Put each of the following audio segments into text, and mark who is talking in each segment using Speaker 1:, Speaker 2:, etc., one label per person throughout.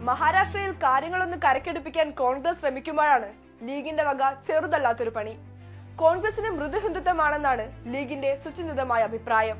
Speaker 1: മഹാരാഷ്ട്രയിൽ കാര്യങ്ങളൊന്ന് കരക്കെടുപ്പിക്കാൻ കോൺഗ്രസ് ശ്രമിക്കുമ്പോഴാണ് ലീഗിന്റെ വക ചെറുതല്ലാത്തൊരു പണി കോൺഗ്രസിന് മൃദു ഹിന്ദുത്വമാണെന്നാണ് ലീഗിന്റെ സുചിന്തിതമായ അഭിപ്രായം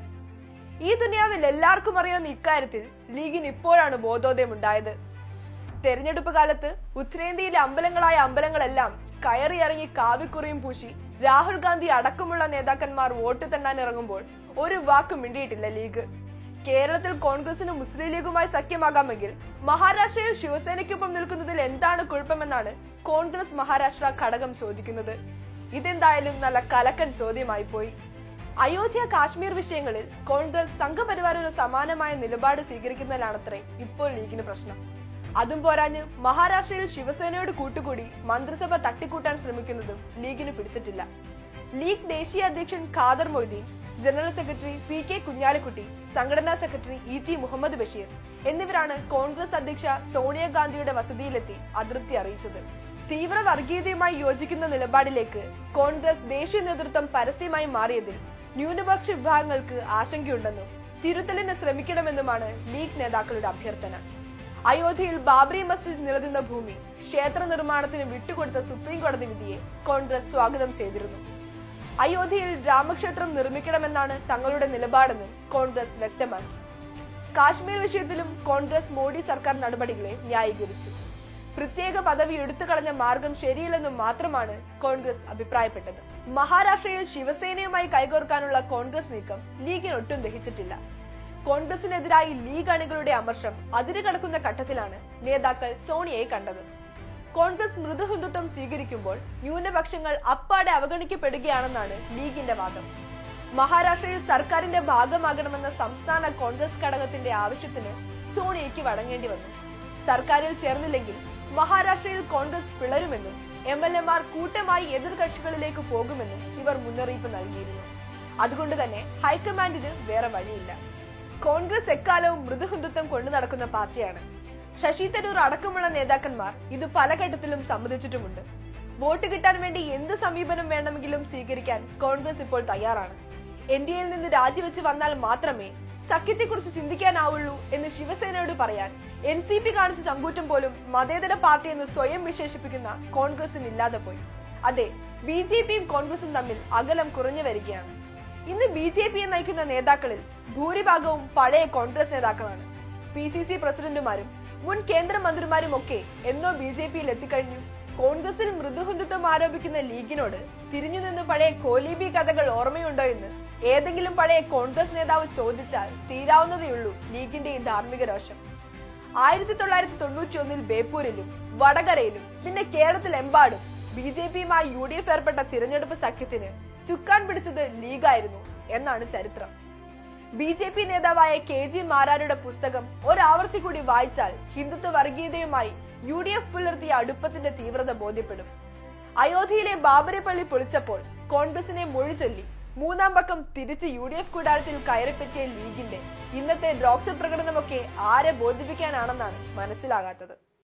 Speaker 1: ഈ ദുനിയാവിൽ എല്ലാവർക്കും അറിയാവുന്ന ഇക്കാര്യത്തിൽ ലീഗിന് ഇപ്പോഴാണ് ബോധോദയം ഉണ്ടായത് തെരഞ്ഞെടുപ്പ് കാലത്ത് ഉത്തരേന്ത്യയിലെ അമ്പലങ്ങളായ അമ്പലങ്ങളെല്ലാം കയറി ഇറങ്ങി കാവിക്കുറിയും പൂശി രാഹുൽ ഗാന്ധി അടക്കമുള്ള നേതാക്കന്മാർ വോട്ട് തെണ്ണാൻ ഇറങ്ങുമ്പോൾ ഒരു വാക്ക് മിണ്ടിയിട്ടില്ല ലീഗ് കേരളത്തിൽ കോൺഗ്രസിന് മുസ്ലിം ലീഗുമായി സഖ്യമാകാമെങ്കിൽ മഹാരാഷ്ട്രയിൽ ശിവസേനയ്ക്കൊപ്പം നിൽക്കുന്നതിൽ എന്താണ് കുഴപ്പമെന്നാണ് കോൺഗ്രസ് മഹാരാഷ്ട്ര ഘടകം ചോദിക്കുന്നത് ഇതെന്തായാലും നല്ല കലക്കൻ ചോദ്യമായി പോയി അയോധ്യ കാശ്മീർ വിഷയങ്ങളിൽ കോൺഗ്രസ് സംഘപരിവാറിന് സമാനമായ നിലപാട് സ്വീകരിക്കുന്നതിലാണത്രേ ഇപ്പോൾ ലീഗിന് പ്രശ്നം അതും പോരാഞ്ഞ് മഹാരാഷ്ട്രയിൽ ശിവസേനയോട് കൂട്ടുകൂടി മന്ത്രിസഭ തട്ടിക്കൂട്ടാൻ ശ്രമിക്കുന്നതും ലീഗിന് പിടിച്ചിട്ടില്ല ലീഗ് ദേശീയ അധ്യക്ഷൻ Khader Moideen general secretary P K Kunhalikutty സംഘടനാ secretary E T Muhammad Basheer എന്നിവരാണ് കോൺഗ്രസ് അധ്യക്ഷ സോണിയാഗാന്ധിയുടെ വസതിയിലെത്തി അതൃപ്തി അറിയിച്ചത് തീവ്ര വർഗീയതയുമായി യോജിക്കുന്ന നിലപാടിലേക്ക് കോൺഗ്രസ് ദേശീയ നേതൃത്വം പരസ്യമായി മാറിയതിൽ ന്യൂനപക്ഷ വിഭാഗങ്ങൾക്ക് ആശങ്കയുണ്ടെന്നും തിരുത്തലിന് ശ്രമിക്കണമെന്നുമാണ് ലീഗ് നേതാക്കളുടെ അഭ്യർത്ഥന അയോധ്യയിൽ ബാബറി മസ്ജിദ് നിലനിന്ന ഭൂമി ക്ഷേത്ര നിർമ്മാണത്തിന് വിട്ടുകൊടുത്ത സുപ്രീം കോടതി വിധിയെ കോൺഗ്രസ് സ്വാഗതം ചെയ്തിരുന്നു അയോധ്യയിൽ രാമക്ഷേത്രം നിർമ്മിക്കണമെന്നാണ് തങ്ങളുടെ നിലപാടെന്നും കോൺഗ്രസ് വ്യക്തമാക്കി കാശ്മീർ വിഷയത്തിലും കോൺഗ്രസ് മോഡി സർക്കാർ നടപടികളെ ന്യായീകരിച്ചു പ്രത്യേക പദവി എടുത്തുകളഞ്ഞ മാർഗം ശരിയില്ലെന്നും മാത്രമാണ് കോൺഗ്രസ് അഭിപ്രായപ്പെട്ടത് മഹാരാഷ്ട്രയിൽ ശിവസേനയുമായി കൈകോർക്കാനുള്ള കോൺഗ്രസ് നീക്കം ലീഗിന് ഒട്ടും ദഹിച്ചിട്ടില്ല കോൺഗ്രസിനെതിരായി ലീഗ് അണികളുടെ അമർഷം അതിരുകടക്കുന്ന ഘട്ടത്തിലാണ് നേതാക്കൾ സോണിയയെ കണ്ടത് കോൺഗ്രസ് മൃദുഹിന്ദുത്വം സ്വീകരിക്കുമ്പോൾ ന്യൂനപക്ഷങ്ങൾ അപ്പാടെ അവഗണിക്കപ്പെടുകയാണെന്നാണ് ലീഗിന്റെ വാദം മഹാരാഷ്ട്രയിൽ സർക്കാരിന്റെ ഭാഗമാകണമെന്ന സംസ്ഥാന കോൺഗ്രസ് ഘടകത്തിന്റെ ആവശ്യത്തിന് സോണിയയ്ക്ക് വഴങ്ങേണ്ടി വന്നു സർക്കാരിൽ ചേർന്നില്ലെങ്കിൽ മഹാരാഷ്ട്രയിൽ കോൺഗ്രസ് പിളരുമെന്നും എം എൽ എമാർ കൂട്ടമായി എതിർകക്ഷികളിലേക്ക് പോകുമെന്നും ഇവർ മുന്നറിയിപ്പ് നൽകിയിരുന്നു അതുകൊണ്ട് തന്നെ ഹൈക്കമാൻഡിന് വേറെ വഴിയില്ല കോൺഗ്രസ് എക്കാലവും മൃദുഹിന്ദുത്വം കൊണ്ടു നടക്കുന്ന പാർട്ടിയാണ് ശശി തരൂർ അടക്കമുള്ള നേതാക്കന്മാർ ഇത് പല ഘട്ടത്തിലും സമ്മതിച്ചിട്ടുമുണ്ട് വോട്ട് കിട്ടാൻ വേണ്ടി എന്ത് സമീപനം വേണമെങ്കിലും സ്വീകരിക്കാൻ കോൺഗ്രസ് ഇപ്പോൾ തയ്യാറാണ് എൻ ഡി എയിൽ നിന്ന് രാജിവെച്ച് വന്നാൽ മാത്രമേ സഖ്യത്തെക്കുറിച്ച് ചിന്തിക്കാനാവുള്ളൂ എന്ന് ശിവസേനയോട് പറയാൻ എൻ സി പി കാണിച്ച ചങ്കൂറ്റം പോലും മതേതര പാർട്ടി എന്ന് സ്വയം വിശേഷിപ്പിക്കുന്ന കോൺഗ്രസിന് ഇല്ലാതെ പോയി അതെ ബി ജെ പിയും കോൺഗ്രസും തമ്മിൽ അകലം കുറഞ്ഞു വരികയാണ് ഇന്ന് ബി ജെ പിയെ നയിക്കുന്ന നേതാക്കളിൽ ഭൂരിഭാഗവും പഴയ കോൺഗ്രസ് നേതാക്കളാണ് പി സി സി പ്രസിഡന്റുമാരും മുൻ കേന്ദ്രമന്ത്രിമാരും ഒക്കെ എന്നോ ബി ജെ പിയിൽ എത്തിക്കഴിഞ്ഞു കോൺഗ്രസിൽ മൃദുഹിന്ദുത്വം ആരോപിക്കുന്ന ലീഗിനോട് തിരിഞ്ഞു നിന്ന് പഴയ കോലീബി കഥകൾ ഓർമ്മയുണ്ടോ എന്ന് ഏതെങ്കിലും പഴയ കോൺഗ്രസ് നേതാവ് ചോദിച്ചാൽ തീരാവുന്നതേയുള്ളൂ ലീഗിന്റെ ഈ ധാർമ്മിക രോഷം ആയിരത്തി തൊള്ളായിരത്തി തൊണ്ണൂറ്റി ഒന്നിൽ ബേപ്പൂരിലും വടകരയിലും പിന്നെ കേരളത്തിലെമ്പാടും ബി ജെ പിയുമായി യു ഡി എഫ് ഏർപ്പെട്ട തിരഞ്ഞെടുപ്പ് സഖ്യത്തിന് ചുക്കാൻ പിടിച്ചത് ലീഗായിരുന്നു എന്നാണ് ചരിത്രം ബി ജെ പി നേതാവായ കെ ജി മാരാരുടെ പുസ്തകം ഒരാവർത്തി കൂടി വായിച്ചാൽ ഹിന്ദുത്വ വർഗീയതയുമായി യു ഡി എഫ് പുലർത്തിയ അടുപ്പത്തിന്റെ തീവ്രത ബോധ്യപ്പെടും അയോധ്യയിലെ ബാബരി പള്ളി പൊളിച്ചപ്പോൾ കോൺഗ്രസിനെ മൊഴി ചൊല്ലി മൂന്നാം പക്കം തിരിച്ച് യു ഡി എഫ് കൂടാരത്തിൽ കയറിപ്പറ്റിയ ലീഗിന്റെ ഇന്നത്തെ രോക്ഷ പ്രകടനമൊക്കെ ആരെ ബോധിപ്പിക്കാനാണെന്നാണ് മനസ്സിലാകാത്തത്